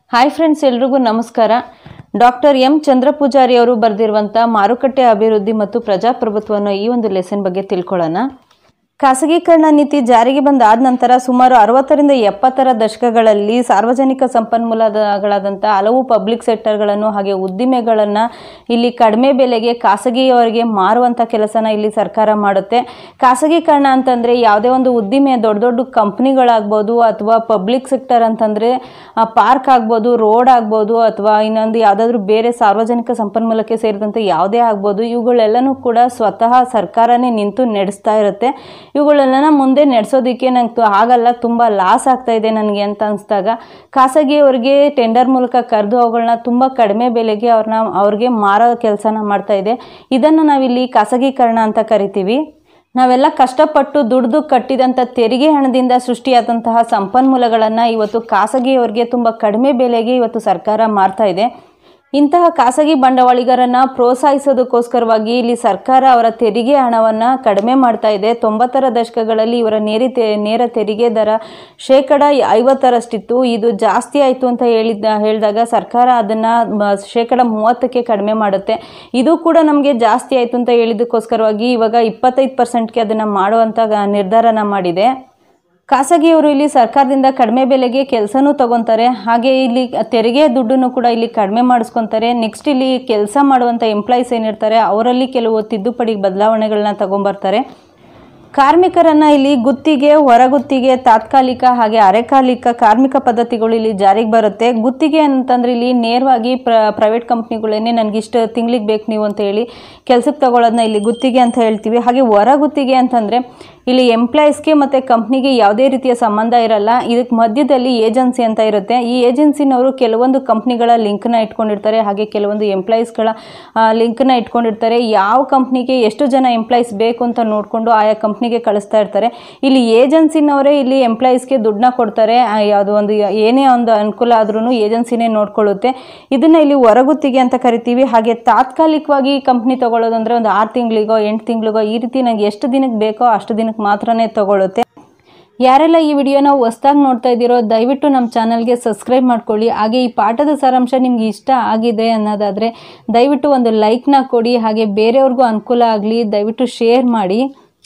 hi friends ಎಲ್ರಿಗೂ ನಮಸ್ಕಾರ doctor M ಚಂದ್ರಪೂಜಾರಿ ಅವರು ಬರೆದಿರುವಂಥ ಮಾರುಕಟ್ಟೆ ಅಭಿವೃದ್ಧಿ ಮತ್ತು ಪ್ರಜಾಪ್ರಭುತ್ವ ಅನ್ನೋ ಈ ಒಂದು ಲೆಸನ್ ಬಗ್ಗೆ ತಿಳ್ಕೊಳ್ಳೋಣ ಖಾಸಗೀಕರಣ ನೀತಿ ಜಾರಿಗೆ ಬಂದಾದ ನಂತರ ಸುಮಾರು ಅರವತ್ತರಿಂದ ಎಪ್ಪತ್ತರ ದಶಕಗಳಲ್ಲಿ ಸಾರ್ವಜನಿಕ ಸಂಪನ್ಮೂಲಗಳಾದಂಥ ಹಲವು ಪಬ್ಲಿಕ್ ಸೆಕ್ಟರ್ಗಳನ್ನು ಹಾಗೆ ಉದ್ದಿಮೆಗಳನ್ನು ಇಲ್ಲಿ ಕಡಿಮೆ ಬೆಲೆಗೆ ಖಾಸಗಿಯವರಿಗೆ ಮಾರುವಂಥ ಕೆಲಸನ ಇಲ್ಲಿ ಸರ್ಕಾರ ಮಾಡುತ್ತೆ ಖಾಸಗೀಕರಣ ಅಂತಂದರೆ ಯಾವುದೇ ಒಂದು ಉದ್ದಿಮೆ ದೊಡ್ಡ ದೊಡ್ಡ ಕಂಪ್ನಿಗಳಾಗ್ಬೋದು ಅಥವಾ ಪಬ್ಲಿಕ್ ಸೆಕ್ಟರ್ ಅಂತಂದರೆ ಪಾರ್ಕ್ ಆಗ್ಬೋದು ರೋಡ್ ಆಗ್ಬೋದು ಅಥವಾ ಇನ್ನೊಂದು ಯಾವುದಾದ್ರೂ ಬೇರೆ ಸಾರ್ವಜನಿಕ ಸಂಪನ್ಮೂಲಕ್ಕೆ ಸೇರಿದಂತೆ ಯಾವುದೇ ಆಗ್ಬೋದು ಇವುಗಳೆಲ್ಲನೂ ಕೂಡ ಸ್ವತಃ ಸರ್ಕಾರನೇ ನಿಂತು ನಡೆಸ್ತಾ ಇರುತ್ತೆ ಇವುಗಳೆಲ್ಲ ಮುಂದೆ ನಡೆಸೋದಕ್ಕೆ ನಂಗೆ ಆಗಲ್ಲ ತುಂಬ ಲಾಸ್ ಆಗ್ತಾ ಇದೆ ನನಗೆ ಅಂತ ಅನಿಸ್ದಾಗ ಖಾಸಗಿಯವರಿಗೆ ಟೆಂಡರ್ ಮೂಲಕ ಕರೆದು ಅವುಗಳನ್ನ ತುಂಬ ಕಡಿಮೆ ಬೆಲೆಗೆ ಅವ್ರನ್ನ ಅವ್ರಿಗೆ ಮಾರೋ ಕೆಲಸನ ಮಾಡ್ತಾ ಇದೆ ಇದನ್ನು ನಾವಿಲ್ಲಿ ಖಾಸಗೀಕರಣ ಅಂತ ಕರಿತೀವಿ ನಾವೆಲ್ಲ ಕಷ್ಟಪಟ್ಟು ದುಡಿದು ಕಟ್ಟಿದಂಥ ತೆರಿಗೆ ಹಣದಿಂದ ಸೃಷ್ಟಿಯಾದಂತಹ ಸಂಪನ್ಮೂಲಗಳನ್ನು ಇವತ್ತು ಖಾಸಗಿಯವರಿಗೆ ತುಂಬ ಕಡಿಮೆ ಬೆಲೆಗೆ ಇವತ್ತು ಸರ್ಕಾರ ಮಾರ್ತಾ ಇದೆ ಇಂತಹ ಖಾಸಗಿ ಬಂಡವಾಳಿಗರನ್ನು ಪ್ರೋತ್ಸಾಹಿಸೋದಕ್ಕೋಸ್ಕರವಾಗಿ ಇಲ್ಲಿ ಸರ್ಕಾರ ಅವರ ತೆರಿಗೆ ಹಣವನ್ನು ಕಡಿಮೆ ಮಾಡ್ತಾ ಇದೆ ತೊಂಬತ್ತರ ದಶಕಗಳಲ್ಲಿ ಇವರ ನೇರಿ ತೆ ನೇರ ತೆರಿಗೆ ದರ ಶೇಕಡ ಐವತ್ತರಷ್ಟಿತ್ತು ಇದು ಜಾಸ್ತಿ ಆಯಿತು ಅಂತ ಹೇಳಿದ ಹೇಳಿದಾಗ ಸರ್ಕಾರ ಅದನ್ನು ಶೇಕಡ ಮೂವತ್ತಕ್ಕೆ ಕಡಿಮೆ ಮಾಡುತ್ತೆ ಇದು ಕೂಡ ನಮಗೆ ಜಾಸ್ತಿ ಆಯಿತು ಅಂತ ಹೇಳಿದ್ದಕ್ಕೋಸ್ಕರವಾಗಿ ಇವಾಗ ಇಪ್ಪತ್ತೈದು ಪರ್ಸೆಂಟ್ಗೆ ಅದನ್ನು ಮಾಡುವಂಥ ನಿರ್ಧಾರನ ಮಾಡಿದೆ ಖಾಸಗಿಯವರು ಇಲ್ಲಿ ಸರ್ಕಾರದಿಂದ ಕಡಿಮೆ ಬೆಲೆಗೆ ಕೆಲಸನೂ ತಗೊತಾರೆ ಹಾಗೆ ಇಲ್ಲಿ ತೆರಿಗೆ ದುಡ್ಡನ್ನು ಕೂಡ ಇಲ್ಲಿ ಕಡಿಮೆ ಮಾಡಿಸ್ಕೊತಾರೆ ನೆಕ್ಸ್ಟ್ ಇಲ್ಲಿ ಕೆಲಸ ಮಾಡುವಂಥ ಎಂಪ್ಲಾಯೀಸ್ ಏನಿರ್ತಾರೆ ಅವರಲ್ಲಿ ಕೆಲವು ತಿದ್ದುಪಡಿ ಬದಲಾವಣೆಗಳನ್ನ ತಗೊಂಬರ್ತಾರೆ ಕಾರ್ಮಿಕರನ್ನ ಇಲ್ಲಿ ಗುತ್ತಿಗೆ ಹೊರಗುತ್ತಿಗೆ ತಾತ್ಕಾಲಿಕ ಹಾಗೆ ಅರೆಕಾಲಿಕ ಕಾರ್ಮಿಕ ಪದ್ಧತಿಗಳು ಇಲ್ಲಿ ಜಾರಿಗೆ ಬರುತ್ತೆ ಗುತ್ತಿಗೆ ಅಂತಂದ್ರೆ ಇಲ್ಲಿ ನೇರವಾಗಿ ಪ್ರ ಪ್ರೈವೇಟ್ ಕಂಪ್ನಿಗಳೇನೆ ನನಗೆ ಇಷ್ಟು ತಿಂಗ್ಳಿಗೆ ಬೇಕು ನೀವು ಅಂತ ಹೇಳಿ ಕೆಲಸಕ್ಕೆ ತಗೊಳ್ಳೋದನ್ನ ಇಲ್ಲಿ ಗುತ್ತಿಗೆ ಅಂತ ಹೇಳ್ತೀವಿ ಹಾಗೆ ಹೊರಗುತ್ತಿಗೆ ಅಂತಂದರೆ ಇಲ್ಲಿ ಎಂಪ್ಲಾಯೀಸ್ಗೆ ಮತ್ತು ಕಂಪ್ನಿಗೆ ಯಾವುದೇ ರೀತಿಯ ಸಂಬಂಧ ಇರಲ್ಲ ಇದಕ್ಕೆ ಮಧ್ಯದಲ್ಲಿ ಏಜೆನ್ಸಿ ಅಂತ ಇರುತ್ತೆ ಈ ಏಜೆನ್ಸಿನವರು ಕೆಲವೊಂದು ಕಂಪ್ನಿಗಳ ಲಿಂಕ್ನ ಇಟ್ಕೊಂಡಿರ್ತಾರೆ ಹಾಗೆ ಕೆಲವೊಂದು ಎಂಪ್ಲಾಯೀಸ್ಗಳ ಲಿಂಕ್ನ ಇಟ್ಕೊಂಡಿರ್ತಾರೆ ಯಾವ ಕಂಪ್ನಿಗೆ ಎಷ್ಟು ಜನ ಎಂಪ್ಲಾಯೀಸ್ ಬೇಕು ಅಂತ ನೋಡಿಕೊಂಡು ಆಯಾ ಕಂಪ್ನಿಗೆ ಕಳಿಸ್ತಾ ಇರ್ತಾರೆ ಇಲ್ಲಿ ಏಜೆನ್ಸಿನವರೇ ಇಲ್ಲಿ ಎಂಪ್ಲಾಯೀಸ್ಗೆ ದುಡ್ಡನ್ನ ಕೊಡ್ತಾರೆ ಯಾವುದೋ ಒಂದು ಏನೇ ಒಂದು ಅನುಕೂಲ ಆದ್ರೂ ಏಜೆನ್ಸಿನೇ ನೋಡ್ಕೊಳ್ಳುತ್ತೆ ಇದನ್ನು ಇಲ್ಲಿ ಹೊರಗುತ್ತಿಗೆ ಅಂತ ಕರಿತೀವಿ ಹಾಗೆ ತಾತ್ಕಾಲಿಕವಾಗಿ ಕಂಪ್ನಿ ತಗೊಳ್ಳೋದಂದ್ರೆ ಒಂದು ಆರು ತಿಂಗಳಿಗೋ ಎಂಟು ತಿಂಗಳಿಗೋ ಈ ರೀತಿ ನನಗೆ ಎಷ್ಟು ದಿನಕ್ಕೆ ಬೇಕೋ ಅಷ್ಟು ದಿನಕ್ಕೆ ಮಾತ್ರನೇ ತಗೊಳುತ್ತೆ ಯಾರೆಲ್ಲ ಈ ವಿಡಿಯೋನ ಹೊಸ್ದಾಗಿ ನೋಡ್ತಾ ಇದ್ದೀರೋ ದಯವಿಟ್ಟು ನಮ್ಮ ಚಾನಲ್ಗೆ ಸಬ್ಸ್ಕ್ರೈಬ್ ಮಾಡ್ಕೊಳ್ಳಿ ಹಾಗೆ ಈ ಪಾಠದ ಸಾರಾಂಶ ನಿಮ್ಗೆ ಇಷ್ಟ ಆಗಿದೆ ಅನ್ನೋದಾದರೆ ದಯವಿಟ್ಟು ಒಂದು ಲೈಕ್ನ ಕೊಡಿ ಹಾಗೆ ಬೇರೆಯವ್ರಿಗೂ ಅನುಕೂಲ ಆಗಲಿ ದಯವಿಟ್ಟು ಶೇರ್ ಮಾಡಿ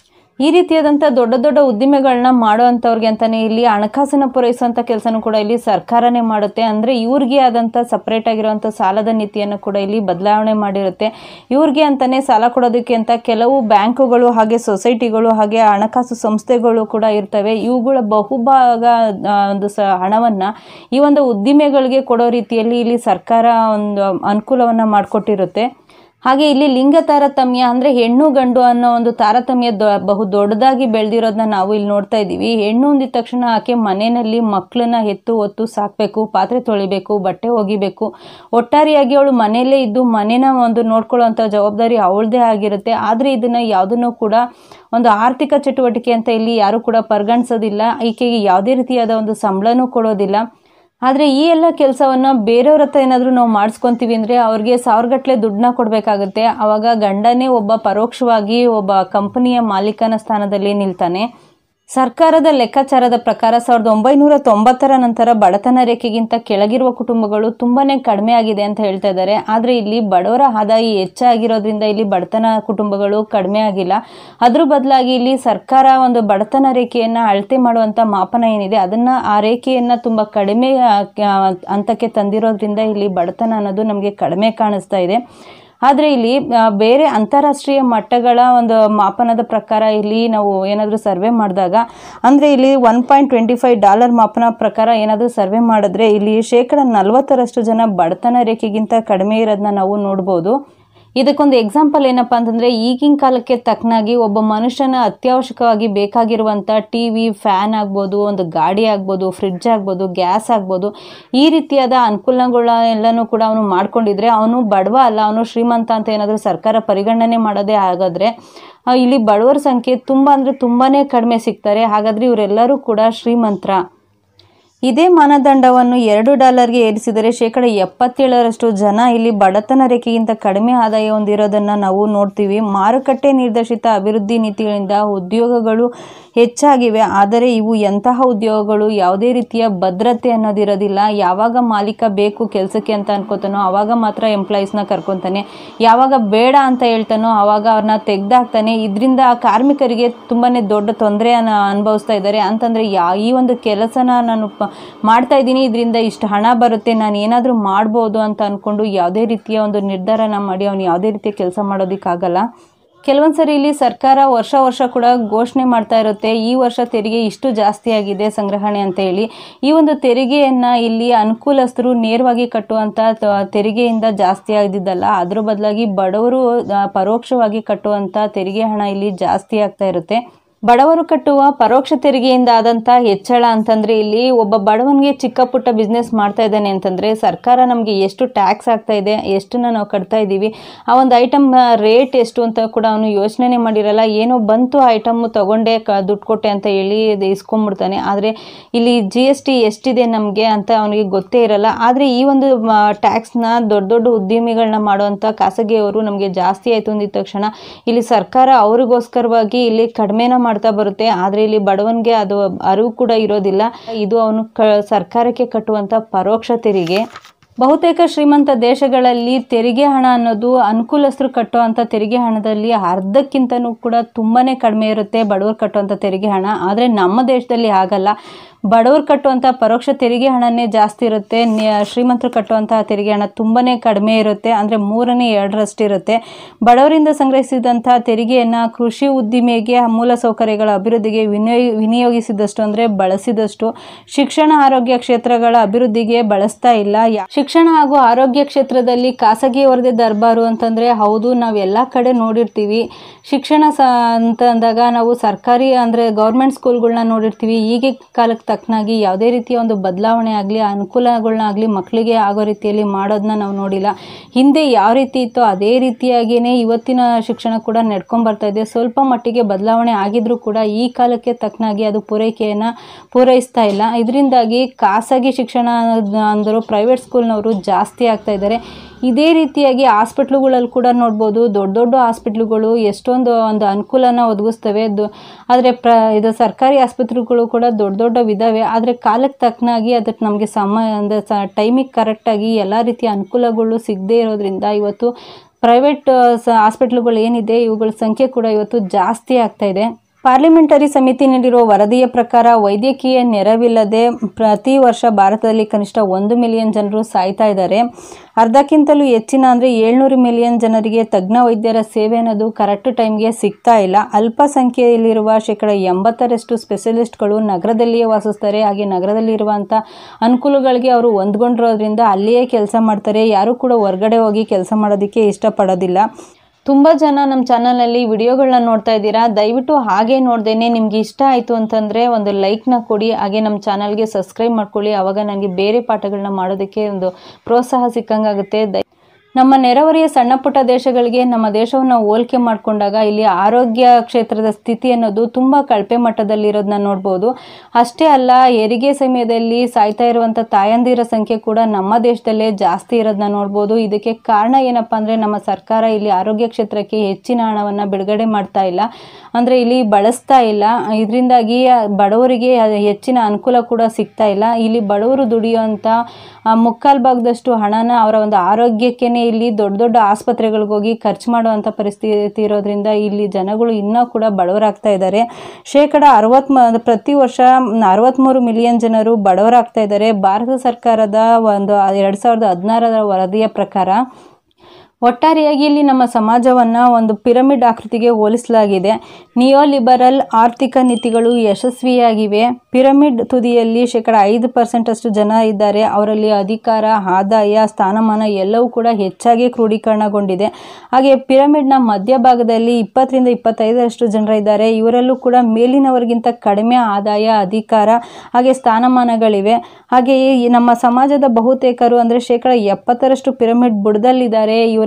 ಈ ರೀತಿಯಾದಂಥ ದೊಡ್ಡ ದೊಡ್ಡ ಉದ್ದಿಮೆಗಳನ್ನ ಮಾಡೋವಂಥವ್ರಿಗೆ ಅಂತಲೇ ಇಲ್ಲಿ ಹಣಕಾಸನ್ನು ಪೂರೈಸುವಂಥ ಕೆಲಸನೂ ಕೂಡ ಇಲ್ಲಿ ಸರ್ಕಾರನೇ ಮಾಡುತ್ತೆ ಅಂದರೆ ಇವ್ರಿಗೆ ಆದಂಥ ಸಪ್ರೇಟ್ ಆಗಿರುವಂಥ ಸಾಲದ ನೀತಿಯನ್ನು ಕೂಡ ಇಲ್ಲಿ ಬದಲಾವಣೆ ಮಾಡಿರುತ್ತೆ ಇವ್ರಿಗೆ ಅಂತಲೇ ಸಾಲ ಕೊಡೋದಕ್ಕೆ ಅಂತ ಕೆಲವು ಬ್ಯಾಂಕುಗಳು ಹಾಗೆ ಸೊಸೈಟಿಗಳು ಹಾಗೆ ಹಣಕಾಸು ಸಂಸ್ಥೆಗಳು ಕೂಡ ಇರ್ತವೆ ಇವುಗಳ ಬಹುಭಾಗ ಒಂದು ಸ ಹಣವನ್ನು ಈ ಒಂದು ಉದ್ದಿಮೆಗಳಿಗೆ ಕೊಡೋ ರೀತಿಯಲ್ಲಿ ಇಲ್ಲಿ ಸರ್ಕಾರ ಒಂದು ಅನುಕೂಲವನ್ನು ಮಾಡಿಕೊಟ್ಟಿರುತ್ತೆ ಹಾಗೆ ಇಲ್ಲಿ ಲಿಂಗ ತಾರತಮ್ಯ ಅಂದರೆ ಹೆಣ್ಣು ಗಂಡು ಅನ್ನೋ ಒಂದು ತಾರತಮ್ಯ ದೊ ಬಹು ದೊಡ್ಡದಾಗಿ ಬೆಳೆದಿರೋದನ್ನ ನಾವು ಇಲ್ಲಿ ನೋಡ್ತಾ ಇದ್ದೀವಿ ಹೆಣ್ಣು ಅಂದಿದ ತಕ್ಷಣ ಆಕೆ ಮನೆಯಲ್ಲಿ ಮಕ್ಕಳನ್ನ ಎತ್ತು ಒತ್ತು ಸಾಕಬೇಕು ಪಾತ್ರೆ ತೊಳಿಬೇಕು ಬಟ್ಟೆ ಒಗಿಬೇಕು ಒಟ್ಟಾರೆಯಾಗಿ ಅವಳು ಮನೆಯಲ್ಲೇ ಇದ್ದು ಮನೇನ ಒಂದು ನೋಡ್ಕೊಳ್ಳೋವಂಥ ಜವಾಬ್ದಾರಿ ಅವಳದೇ ಆಗಿರುತ್ತೆ ಆದರೆ ಇದನ್ನು ಯಾವುದನ್ನು ಕೂಡ ಒಂದು ಆರ್ಥಿಕ ಚಟುವಟಿಕೆ ಅಂತ ಇಲ್ಲಿ ಯಾರು ಕೂಡ ಪರಿಗಣಿಸೋದಿಲ್ಲ ಈಕೆಗೆ ಯಾವುದೇ ರೀತಿಯಾದ ಒಂದು ಸಂಬಳನೂ ಕೊಡೋದಿಲ್ಲ ಆದರೆ ಈ ಎಲ್ಲ ಕೆಲಸವನ್ನು ಬೇರೆಯವ್ರ ಹತ್ರ ಏನಾದರೂ ನಾವು ಮಾಡಿಸ್ಕೊತೀವಿ ಅಂದರೆ ಅವ್ರಿಗೆ ಸಾವಿರಗಟ್ಟಲೆ ದುಡ್ಡನ್ನ ಕೊಡಬೇಕಾಗುತ್ತೆ ಆವಾಗ ಗಂಡನೇ ಒಬ್ಬ ಪರೋಕ್ಷವಾಗಿ ಒಬ್ಬ ಕಂಪನಿಯ ಮಾಲೀಕನ ಸ್ಥಾನದಲ್ಲಿ ನಿಲ್ತಾನೆ ಸರ್ಕಾರದ ಲೆಕ್ಕಾಚಾರದ ಪ್ರಕಾರ ಸಾವಿರದ ಒಂಬೈನೂರ ತೊಂಬತ್ತರ ನಂತರ ಬಡತನ ರೇಖೆಗಿಂತ ಕೆಳಗಿರುವ ಕುಟುಂಬಗಳು ತುಂಬಾ ಕಡಿಮೆ ಆಗಿದೆ ಅಂತ ಹೇಳ್ತಾ ಇದ್ದಾರೆ ಆದರೆ ಇಲ್ಲಿ ಬಡವರ ಆದಾಯ ಹೆಚ್ಚಾಗಿರೋದ್ರಿಂದ ಇಲ್ಲಿ ಬಡತನ ಕುಟುಂಬಗಳು ಕಡಿಮೆ ಆಗಿಲ್ಲ ಅದ್ರ ಬದಲಾಗಿ ಇಲ್ಲಿ ಸರ್ಕಾರ ಒಂದು ಬಡತನ ರೇಖೆಯನ್ನು ಅಳತೆ ಮಾಡುವಂಥ ಮಾಪನ ಏನಿದೆ ಅದನ್ನು ಆ ರೇಖೆಯನ್ನು ತುಂಬ ಕಡಿಮೆ ಹಂತಕ್ಕೆ ತಂದಿರೋದ್ರಿಂದ ಇಲ್ಲಿ ಬಡತನ ಅನ್ನೋದು ನಮಗೆ ಕಡಿಮೆ ಕಾಣಿಸ್ತಾ ಇದೆ ಆದರೆ ಇಲ್ಲಿ ಬೇರೆ ಅಂತಾರಾಷ್ಟ್ರೀಯ ಮಟ್ಟಗಳ ಒಂದು ಮಾಪನದ ಪ್ರಕಾರ ಇಲ್ಲಿ ನಾವು ಏನಾದರೂ ಸರ್ವೆ ಮಾಡಿದಾಗ ಅಂದರೆ ಇಲ್ಲಿ one point twenty five dollar ಮಾಪನ ಪ್ರಕಾರ ಏನಾದರೂ ಸರ್ವೆ ಮಾಡಿದ್ರೆ ಇಲ್ಲಿ ಶೇಕಡ ನಲವತ್ತರಷ್ಟು ಜನ ಬಡತನ ರೇಖೆಗಿಂತ ಕಡಿಮೆ ಇರೋದನ್ನ ನಾವು ನೋಡ್ಬೋದು ಇದಕ್ಕೊಂದು ಎಕ್ಸಾಂಪಲ್ ಏನಪ್ಪ ಅಂತಂದರೆ ಈಗಿನ ಕಾಲಕ್ಕೆ ತಕ್ಕನಾಗಿ ಒಬ್ಬ ಮನುಷ್ಯನ ಅತ್ಯವಶ್ಯಕವಾಗಿ ಬೇಕಾಗಿರುವಂಥ ಟಿ ವಿ ಫ್ಯಾನ್ ಆಗ್ಬೋದು ಒಂದು ಗಾಡಿ ಆಗ್ಬೋದು ಫ್ರಿಡ್ಜ್ ಆಗ್ಬೋದು ಗ್ಯಾಸ್ ಆಗ್ಬೋದು ಈ ರೀತಿಯಾದ ಅನುಕೂಲಗಳ ಎಲ್ಲನೂ ಕೂಡ ಅವನು ಮಾಡ್ಕೊಂಡಿದ್ರೆ ಅವನು ಬಡವ ಅಲ್ಲ ಅವನು ಶ್ರೀಮಂತ ಅಂತ ಏನಾದರೂ ಸರ್ಕಾರ ಪರಿಗಣನೆ ಮಾಡೋದೇ ಹಾಗಾದರೆ ಇಲ್ಲಿ ಬಡವರ ಸಂಖ್ಯೆ ತುಂಬ ಅಂದರೆ ತುಂಬಾ ಕಡಿಮೆ ಸಿಗ್ತಾರೆ ಹಾಗಾದರೆ ಇವರೆಲ್ಲರೂ ಕೂಡ ಶ್ರೀಮಂತರ ಇದೇ ಮಾನದಂಡವನ್ನು ಎರಡು ಡಾಲರ್ಗೆ ಏರಿಸಿದರೆ ಶೇಕಡ ಎಪ್ಪತ್ತೇಳರಷ್ಟು ಜನ ಇಲ್ಲಿ ಬಡತನ ರೇಖೆಗಿಂತ ಕಡಿಮೆ ಆದಾಯ ಹೊಂದಿರೋದನ್ನು ನಾವು ನೋಡ್ತೀವಿ ಮಾರುಕಟ್ಟೆ ನಿರ್ದೇಶಿತ ಅಭಿವೃದ್ಧಿ ನೀತಿಗಳಿಂದ ಉದ್ಯೋಗಗಳು ಹೆಚ್ಚಾಗಿವೆ ಆದರೆ ಇವು ಎಂತಹ ಉದ್ಯೋಗಗಳು ಯಾವುದೇ ರೀತಿಯ ಭದ್ರತೆ ಅನ್ನೋದಿರೋದಿಲ್ಲ ಯಾವಾಗ ಮಾಲೀಕ ಬೇಕು ಕೆಲಸಕ್ಕೆ ಅಂತ ಅನ್ಕೋತಾನೋ ಆವಾಗ ಮಾತ್ರ ಎಂಪ್ಲಾಯೀಸ್ನ ಕರ್ಕೊತಾನೆ ಯಾವಾಗ ಬೇಡ ಅಂತ ಹೇಳ್ತಾನೋ ಆವಾಗ ಅವ್ರನ್ನ ತೆಗ್ದಾಕ್ತಾನೆ ಇದರಿಂದ ಕಾರ್ಮಿಕರಿಗೆ ತುಂಬಾ ದೊಡ್ಡ ತೊಂದರೆಯನ್ನು ಅನುಭವಿಸ್ತಾ ಇದ್ದಾರೆ ಅಂತಂದರೆ ಯಾ ಈ ಒಂದು ಕೆಲಸನ ನಾನು ಪ ಮಾಡ್ತಾ ಇದ್ದೀನಿ ಇದರಿಂದ ಇಷ್ಟು ಹಣ ಬರುತ್ತೆ ನಾನು ಏನಾದರೂ ಮಾಡ್ಬೋದು ಅಂತ ಅಂದ್ಕೊಂಡು ಯಾವುದೇ ರೀತಿಯ ಒಂದು ನಿರ್ಧಾರನ ಮಾಡಿ ಅವನು ಯಾವುದೇ ರೀತಿಯ ಕೆಲಸ ಮಾಡೋದಕ್ಕಾಗಲ್ಲ ಕೆಲವೊಂದು ಸರಿ ಇಲ್ಲಿ ಸರ್ಕಾರ ವರ್ಷ ವರ್ಷ ಕೂಡ ಘೋಷಣೆ ಮಾಡ್ತಾ ಇರುತ್ತೆ ಈ ವರ್ಷ ತೆರಿಗೆ ಇಷ್ಟು ಜಾಸ್ತಿ ಆಗಿದೆ ಸಂಗ್ರಹಣೆ ಅಂತ ಹೇಳಿ ಈ ಒಂದು ತೆರಿಗೆಯನ್ನು ಇಲ್ಲಿ ಅನುಕೂಲಸ್ಥರು ನೇರವಾಗಿ ಕಟ್ಟುವಂಥ ತ- ತೆರಿಗೆಯಿಂದ ಜಾಸ್ತಿ ಆಗಿದ್ದಲ್ಲ ಅದ್ರ ಬದಲಾಗಿ ಬಡವರು ಆ, ಪರೋಕ್ಷವಾಗಿ ಕಟ್ಟುವಂಥ ತೆರಿಗೆ ಹಣ ಇಲ್ಲಿ ಜಾಸ್ತಿ ಆಗ್ತಾ ಇರುತ್ತೆ ಬಡವರು ಕಟ್ಟುವ ಪರೋಕ್ಷ ತೆರಿಗೆಯಿಂದ ಆದಂಥ ಹೆಚ್ಚಳ ಅಂತಂದರೆ ಇಲ್ಲಿ ಒಬ್ಬ ಬಡವನಿಗೆ ಚಿಕ್ಕ ಪುಟ್ಟ ಬಿಸ್ನೆಸ್ ಮಾಡ್ತಾ ಇದ್ದಾನೆ ಅಂತಂದರೆ ಸರ್ಕಾರ ನಮಗೆ ಎಷ್ಟು ಟ್ಯಾಕ್ಸ್ ಆಗ್ತಾ ಇದೆ ಎಷ್ಟನ್ನ ನಾವು ಕಟ್ತಾ ಇದ್ದೀವಿ ಆ ಒಂದು ಐಟಮ್ ರೇಟ್ ಎಷ್ಟು ಅಂತ ಕೂಡ ಅವನು ಯೋಚನೆ ಮಾಡಿರಲ್ಲ ಏನೋ ಬಂತು ಐಟಮ್ ತಗೊಂಡೆ ಕ ದುಡ್ಡು ಕೊಟ್ಟೆ ಅಂತ ಹೇಳಿ ಇದು ಇಸ್ಕೊಂಡ್ಬಿಡ್ತಾನೆ ಆದರೆ ಇಲ್ಲಿ ಜಿ ಎಸ್ ಟಿ ಎಷ್ಟಿದೆ ನಮಗೆ ಅಂತ ಅವನಿಗೆ ಗೊತ್ತೇ ಇರಲ್ಲ ಆದರೆ ಈ ಒಂದು ಟ್ಯಾಕ್ಸ್ನ ದೊಡ್ಡ ದೊಡ್ಡ ಉದ್ಯಮಿಗಳನ್ನ ಮಾಡುವಂಥ ಖಾಸಗಿಯವರು ನಮಗೆ ಜಾಸ್ತಿ ಆಯಿತು ಅಂದಿದ ತಕ್ಷಣ ಇಲ್ಲಿ ಸರ್ಕಾರ ಅವ್ರಿಗೋಸ್ಕರವಾಗಿ ಇಲ್ಲಿ ಕಡಿಮೆನ ಮಾಡ್ತಾ ಬರುತ್ತೆ ಆದರೆ ಇಲ್ಲಿ ಬಡವನಿಗೆ ಅದು ಅರಿವು ಕೂಡ ಇರೋದಿಲ್ಲ ಇದು ಅವನು ಕ ಸರ್ಕಾರಕ್ಕೆ ಕಟ್ಟುವಂಥ ಪರೋಕ್ಷ ತೆರಿಗೆ ಬಹುತೇಕ ಶ್ರೀಮಂತ ದೇಶಗಳಲ್ಲಿ ತೆರಿಗೆ ಹಣ ಅನ್ನೋದು ಅನುಕೂಲಸ್ಥರು ಕಟ್ಟುವಂಥ ತೆರಿಗೆ ಹಣದಲ್ಲಿ ಅರ್ಧಕ್ಕಿಂತನೂ ಕೂಡ ತುಂಬಾ ಕಡಿಮೆ ಇರುತ್ತೆ ಬಡವರು ಕಟ್ಟುವಂಥ ತೆರಿಗೆ ಹಣ ಆದರೆ ನಮ್ಮ ದೇಶದಲ್ಲಿ ಆಗಲ್ಲ ಬಡವರು ಕಟ್ಟುವಂಥ ಪರೋಕ್ಷ ತೆರಿಗೆ ಹಣನೇ ಜಾಸ್ತಿ ಇರುತ್ತೆ ನ್ಯ- ಶ್ರೀಮಂತರು ಕಟ್ಟುವಂಥ ತೆರಿಗೆ ಹಣ ತುಂಬಾ ಕಡಿಮೆ ಇರುತ್ತೆ ಅಂದರೆ ಮೂರನೇ ಎರಡರಷ್ಟು ಇರುತ್ತೆ ಬಡವರಿಂದ ಸಂಗ್ರಹಿಸಿದಂಥ ತೆರಿಗೆಯನ್ನು ಕೃಷಿ ಉದ್ದಿಮೆಗೆ ಮೂಲಸೌಕರ್ಯಗಳ ಅಭಿವೃದ್ಧಿಗೆ ವಿನಿಯೋಗ ವಿನಿಯೋಗಿಸಿದಷ್ಟು ಅಂದರೆ ಬಳಸಿದಷ್ಟು ಶಿಕ್ಷಣ ಆರೋಗ್ಯ ಕ್ಷೇತ್ರಗಳ ಅಭಿವೃದ್ಧಿಗೆ ಬಳಸ್ತಾ ಇಲ್ಲ ಯಾ- ಶಿಕ್ಷಣ ಹಾಗೂ ಆರೋಗ್ಯ ಕ್ಷೇತ್ರದಲ್ಲಿ ಖಾಸಗಿಯವರದೇ ದರ್ಬಾರು ಅಂತಂದರೆ ಹೌದು ನಾವು ಎಲ್ಲ ಕಡೆ ನೋಡಿರ್ತೀವಿ ಶಿಕ್ಷಣ ಸ ಅಂತ ಅಂದಾಗ ನಾವು ಸರ್ಕಾರಿ ಅಂದರೆ ಗೌರ್ಮೆಂಟ್ ಸ್ಕೂಲ್ಗಳನ್ನ ನೋಡಿರ್ತೀವಿ ಈಗಿನ ಕಾಲಕ್ಕೆ ತಕ್ಕನಾಗಿ ಯಾವುದೇ ರೀತಿಯ ಒಂದು ಬದಲಾವಣೆ ಆಗಲಿ ಅನುಕೂಲಗಳನ್ನ ಆಗಲಿ ಮಕ್ಕಳಿಗೆ ಆಗೋ ರೀತಿಯಲ್ಲಿ ಮಾಡೋದನ್ನ ನಾವು ನೋಡಿಲ್ಲ ಹಿಂದೆ ಯಾವ ರೀತಿ ಇತ್ತೋ ಅದೇ ರೀತಿಯಾಗಿಯೇ ಇವತ್ತಿನ ಶಿಕ್ಷಣ ಕೂಡ ನಡ್ಕೊಂಡ್ ಬರ್ತಾ ಇದೆ ಸ್ವಲ್ಪ ಮಟ್ಟಿಗೆ ಬದಲಾವಣೆ ಆಗಿದ್ರೂ ಕೂಡ ಈ ಕಾಲಕ್ಕೆ ತಕ್ಕನಾಗಿ ಅದು ಪೂರೈಕೆಯನ್ನು ಪೂರೈಸ್ತಾ ಇಲ್ಲ ಇದರಿಂದಾಗಿ ಖಾಸಗಿ ಶಿಕ್ಷಣ ಅಂದರು ಪ್ರೈವೇಟ್ ಸ್ಕೂಲ್ನವರು ಜಾಸ್ತಿ ಆಗ್ತಾ ಇದ್ದಾರೆ ಇದೇ ರೀತಿಯಾಗಿ ಹಾಸ್ಪಿಟ್ಲುಗಳಲ್ಲಿ ಕೂಡ ನೋಡ್ಬೋದು ದೊಡ್ಡ ದೊಡ್ಡ ಹಾಸ್ಪಿಟ್ಲುಗಳು ಎಷ್ಟೊಂದು ಒಂದು ಅನುಕೂಲನ ಒದಗಿಸ್ತವೆ ದು ಆದರೆ ಪ್ರ ಇದು ಸರ್ಕಾರಿ ಆಸ್ಪತ್ರೆಗಳು ಕೂಡ ದೊಡ್ಡ ದೊಡ್ಡವಿದ್ದಾವೆ ಆದರೆ ಕಾಲಕ್ಕೆ ತಕ್ಕನಾಗಿ ಅದಕ್ಕೆ ನಮಗೆ ಸಮಯ ಅಂದರೆ ಸ ಟೈಮಿಗೆ ಕರೆಕ್ಟಾಗಿ ಎಲ್ಲ ರೀತಿಯ ಅನುಕೂಲಗಳು ಸಿಗದೇ ಇರೋದ್ರಿಂದ ಇವತ್ತು ಪ್ರೈವೇಟ್ ಸ ಹಾಸ್ಪಿಟ್ಲುಗಳು ಏನಿದೆ ಇವುಗಳ ಸಂಖ್ಯೆ ಕೂಡ ಇವತ್ತು ಜಾಸ್ತಿ ಆಗ್ತಾ ಇದೆ ಪಾರ್ಲಿಮೆಂಟರಿ ಸಮಿತಿ ನೀಡಿರುವ ವರದಿಯ ಪ್ರಕಾರ ವೈದ್ಯಕೀಯ ನೆರವಿಲ್ಲದೆ ಪ್ರತಿ ವರ್ಷ ಭಾರತದಲ್ಲಿ ಕನಿಷ್ಠ ಒಂದು ಮಿಲಿಯನ್ ಜನರು ಸಾಯ್ತಾ ಇದ್ದಾರೆ ಅರ್ಧಕ್ಕಿಂತಲೂ ಹೆಚ್ಚಿನ ಅಂದರೆ ಏಳ್ನೂರು ಮಿಲಿಯನ್ ಜನರಿಗೆ ತಜ್ಞ ವೈದ್ಯರ ಸೇವೆ ಅನ್ನೋದು ಕರೆಕ್ಟ್ ಟೈಮ್ಗೆ ಸಿಗ್ತಾ ಇಲ್ಲ ಅಲ್ಪ ಸಂಖ್ಯೆಯಲ್ಲಿರುವ ಶೇಕಡ ಎಂಬತ್ತರಷ್ಟು ಸ್ಪೆಷಲಿಸ್ಟ್ಗಳು ನಗರದಲ್ಲಿಯೇ ವಾಸಿಸ್ತಾರೆ ಹಾಗೆ ನಗರದಲ್ಲಿರುವಂಥ ಅನುಕೂಲಗಳಿಗೆ ಅವರು ಹೊಂದ್ಕೊಂಡಿರೋದ್ರಿಂದ ಅಲ್ಲಿಯೇ ಕೆಲಸ ಮಾಡ್ತಾರೆ ಯಾರೂ ಕೂಡ ಹೊರಗಡೆ ಹೋಗಿ ಕೆಲಸ ಮಾಡೋದಕ್ಕೆ ಇಷ್ಟಪಡೋದಿಲ್ಲ ತುಂಬ ಜನ ನಮ್ಮ ಚಾನಲಲ್ಲಿ ವಿಡಿಯೋಗಳನ್ನ ನೋಡ್ತಾ ಇದ್ದೀರಾ ದಯವಿಟ್ಟು ಹಾಗೆ ನೋಡ್ದೇನೆ ನಿಮ್ಗೆ ಇಷ್ಟ ಆಯಿತು ಅಂತಂದರೆ ಒಂದು ಲೈಕ್ನ ಕೊಡಿ ಹಾಗೆ ನಮ್ಮ ಚಾನಲ್ಗೆ ಸಬ್ಸ್ಕ್ರೈಬ್ ಮಾಡ್ಕೊಳ್ಳಿ ಆವಾಗ ನನಗೆ ಬೇರೆ ಪಾಠಗಳನ್ನ ಮಾಡೋದಕ್ಕೆ ಒಂದು ಪ್ರೋತ್ಸಾಹ ಸಿಕ್ಕಂಗಾಗುತ್ತೆ ದಯ ನಮ್ಮ ನೆರೆಹೊರೆಯ ಸಣ್ಣ ಪುಟ್ಟ ದೇಶಗಳಿಗೆ ನಮ್ಮ ದೇಶವನ್ನು ಹೋಲಿಕೆ ಮಾಡಿಕೊಂಡಾಗ ಇಲ್ಲಿ ಆರೋಗ್ಯ ಕ್ಷೇತ್ರದ ಸ್ಥಿತಿ ಅನ್ನೋದು ತುಂಬ ಕಳಪೆ ಮಟ್ಟದಲ್ಲಿರೋದನ್ನ ನೋಡ್ಬೋದು ಅಷ್ಟೇ ಅಲ್ಲ ಹೆರಿಗೆ ಸಮಯದಲ್ಲಿ ಸಾಯ್ತಾ ಇರುವಂಥ ತಾಯಂದಿರ ಸಂಖ್ಯೆ ಕೂಡ ನಮ್ಮ ದೇಶದಲ್ಲೇ ಜಾಸ್ತಿ ಇರೋದನ್ನ ನೋಡ್ಬೋದು ಇದಕ್ಕೆ ಕಾರಣ ಏನಪ್ಪ ಅಂದರೆ ನಮ್ಮ ಸರ್ಕಾರ ಇಲ್ಲಿ ಆರೋಗ್ಯ ಕ್ಷೇತ್ರಕ್ಕೆ ಹೆಚ್ಚಿನ ಹಣವನ್ನು ಬಿಡುಗಡೆ ಮಾಡ್ತಾ ಇಲ್ಲ ಅಂದರೆ ಇಲ್ಲಿ ಬಳಸ್ತಾ ಇಲ್ಲ ಇದರಿಂದಾಗಿ ಬಡವರಿಗೆ ಹೆಚ್ಚಿನ ಅನುಕೂಲ ಕೂಡ ಸಿಗ್ತಾ ಇಲ್ಲ ಇಲ್ಲಿ ಬಡವರು ದುಡಿಯುವಂಥ ಆ, ಮುಕ್ಕಾಲು ಭಾಗದಷ್ಟು ಹಣನ ಅವರ ಒಂದು ಆರೋಗ್ಯಕ್ಕೇನೆ ಇಲ್ಲಿ ದೊಡ್ಡ ದೊಡ್ಡ ಆಸ್ಪತ್ರೆಗಳಿಗೆ ಹೋಗಿ ಖರ್ಚು ಮಾಡುವಂಥ ಪರಿಸ್ಥಿತಿ ಇರೋದ್ರಿಂದ ಇಲ್ಲಿ ಜನಗಳು ಇನ್ನೂ ಕೂಡ ಬಡವರಾಗ್ತಾ ಇದ್ದಾರೆ ಶೇಕಡ ಅರವತ್ತ್ ಪ್ರತಿ ವರ್ಷ ಅರವತ್ತ್ಮೂರು ಮಿಲಿಯನ್ ಜನರು ಬಡವರಾಗ್ತಾ ಇದ್ದಾರೆ ಭಾರತ ಸರ್ಕಾರದ ಒಂದು ಎರಡು ಸಾವಿರದ ಹದಿನಾರರ ವರದಿಯ ಪ್ರಕಾರ ಒಟ್ಟಾರೆಯಾಗಿ ಇಲ್ಲಿ ನಮ್ಮ ಸಮಾಜವನ್ನು ಒಂದು ಪಿರಮಿಡ್ ಆಕೃತಿಗೆ ಹೋಲಿಸಲಾಗಿದೆ ನಿಯೋಲಿಬರಲ್ ಆರ್ಥಿಕ ನೀತಿಗಳು ಯಶಸ್ವಿಯಾಗಿವೆ ಪಿರಮಿಡ್ ತುದಿಯಲ್ಲಿ ಶೇಕಡ ಐದು ಪರ್ಸೆಂಟಷ್ಟು ಜನ ಇದ್ದಾರೆ ಅವರಲ್ಲಿ ಅಧಿಕಾರ ಆದಾಯ ಸ್ಥಾನಮಾನ ಎಲ್ಲವೂ ಕೂಡ ಹೆಚ್ಚಾಗಿ ಕ್ರೋಢೀಕರಣಗೊಂಡಿದೆ ಹಾಗೆ ಪಿರಮಿಡ್ನ ಮಧ್ಯಭಾಗದಲ್ಲಿ ಇಪ್ಪತ್ತರಿಂದ ಇಪ್ಪತ್ತೈದರಷ್ಟು ಜನರ ಇದ್ದಾರೆ ಇವರಲ್ಲೂ ಕೂಡ ಮೇಲಿನವರಿಗಿಂತ ಕಡಿಮೆ ಆದಾಯ ಅಧಿಕಾರ ಹಾಗೆ ಸ್ಥಾನಮಾನಗಳಿವೆ ಹಾಗೆಯೇ ಈ ನಮ್ಮ ಸಮಾಜದ ಬಹುತೇಕರು ಅಂದರೆ ಶೇಕಡ ಎಪ್ಪತ್ತರಷ್ಟು ಪಿರಮಿಡ್ ಬುಡದಲ್ಲಿದ್ದಾರೆ ಇವರ